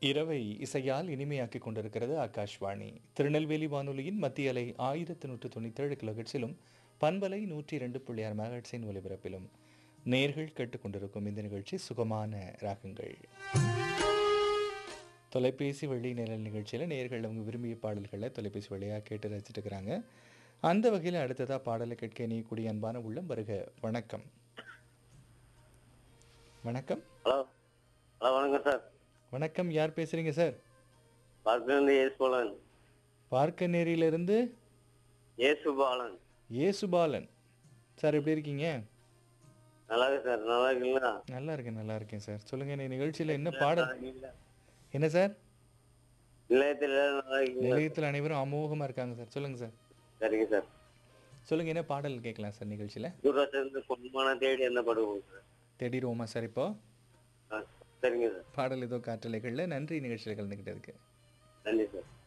இரவை இசையால் இனிமையாக்கிக் கொண்டிருக்கிறது ஆகாஷ்வாணி திருநெல்வேலி வானொலியின் மத்திய அலை ஆயிரத்து நூற்று தொண்ணூத்தேழு கிலோஹெட்ஸிலும் பண்பலை நூற்றி இரண்டு புள்ளி ஆறு மெகாஹெட்ஸின் ஒலிபரப்பிலும் நேர்கள் கேட்டுக்கொண்டிருக்கும் இந்த நிகழ்ச்சி சுகமான ராகங்கள் தொலைபேசி வழி நிழல் நிகழ்ச்சியில் நேர்கள் அவங்க விரும்பிய பாடல்களை தொலைபேசி வழியாக கேட்டு ரசிச்சுட்டு இருக்கிறாங்க அந்த வகையில் அடுத்ததாக பாடலை கேட்க இணையக்கூடிய அன்பான உள்ளம் வருக வணக்கம் வணக்கம் ஹலோ ஹலோ வணக்கம் சார் வணக்கம் யார் பேசுறீங்க சார் பார்க்கிலிருந்து ஏசு பாலன் பார்க்கநேரியிலிருந்து ஏசு பாலன் ஏசுபாலன் சார் எப்படி இருக்கீங்க நல்லா இருக்கு சார் நல்லா இருக்கீங்களா நல்லா இருக்கேன் நல்லா இருக்கேன் சார் சொல்லுங்க இந்த நிகழ்ச்சியில் என்ன பாடல் என்ன சார் நிலையத்தில் நல்லா இருக்கீங்களா நிலையத்தில் அனைவரும் அமோகமாக இருக்காங்க சார் சொல்லுங்க சார் சரிங்க சார் சொல்லுங்க என்ன பாடல் கேட்கலாம் சார் நிகழ்ச்சியில் தூரத்திலிருந்து பொன்மான தேடி என்ன படுவோம் சார் தேடிடுவோமா சார் இப்போ ஆ, சரிங்க சார் பாடல் ஏதோ காற்றலைகளில் நன்றி நிகழ்ச்சியில் கலந்துக்கிட்டதுக்கு நன்றி சார்